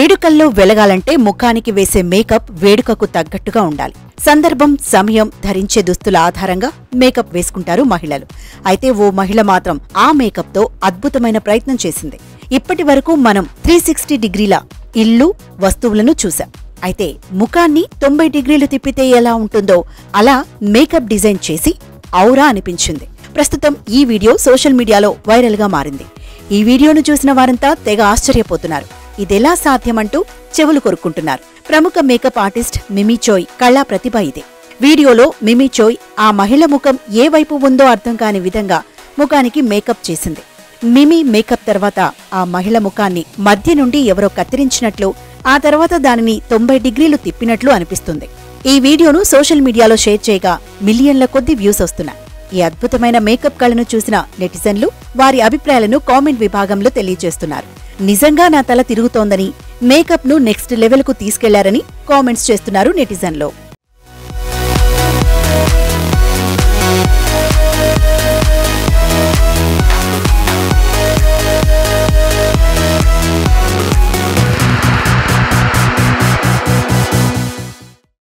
వేడుకల్లో వెలగాలంటే ముఖానికి వేసే మేకప్ వేడుకకు తగ్గట్టుగా ఉండాలి సందర్భం సమయం ధరించే దుస్తుల ఆధారంగా మేకప్ వేసుకుంటారు మహిళలు అయితే ఓ మహిళ మాత్రం ఆ మేకప్తో అద్భుతమైన ప్రయత్నం చేసింది ఇప్పటి వరకు మనం త్రీ సిక్స్టీ డిగ్రీల ఇల్లు వస్తువులను చూశాం అయితే ముఖాన్ని తొంభై డిగ్రీలు తిప్పితే ఎలా ఉంటుందో అలా మేకప్ డిజైన్ చేసి ఔరా అనిపించింది ప్రస్తుతం ఈ వీడియో సోషల్ మీడియాలో వైరల్గా మారింది ఈ వీడియోను చూసిన వారంతా తెగ ఆశ్చర్యపోతున్నారు ఇదెలా సాధ్యమంటూ చెవులు కొరుక్కుంటున్నారు ప్రముఖ మేకప్ ఆర్టిస్ట్ మిమీచోయ్ కళా ప్రతిభ ఇదే వీడియోలో మిమీచోయ్ ఆ మహిళ ముఖం ఏ వైపు ఉందో అర్థం కాని విధంగా ముఖానికి మేకప్ చేసింది మిమీ మేకప్ తర్వాత ఆ మహిళ ముఖాన్ని మధ్య నుండి ఎవరో కత్తిరించినట్లు ఆ తర్వాత దానిని తొంభై డిగ్రీలు తిప్పినట్లు అనిపిస్తుంది ఈ వీడియోను సోషల్ మీడియాలో షేర్ చేయగా మిలియన్ల కొద్ది వ్యూస్ వస్తున్నాయి ఈ అద్భుతమైన మేకప్ కళను చూసిన నెటిజన్లు వారి అభిప్రాయాలను కామెంట్ విభాగంలో తెలియజేస్తున్నారు నిజంగా నా తల తిరుగుతోందని మేకప్ ను నెక్స్ట్ లెవెల్ కు తీసుకెళ్లారని కామెంట్స్ చేస్తున్నారు నెటిజన్లో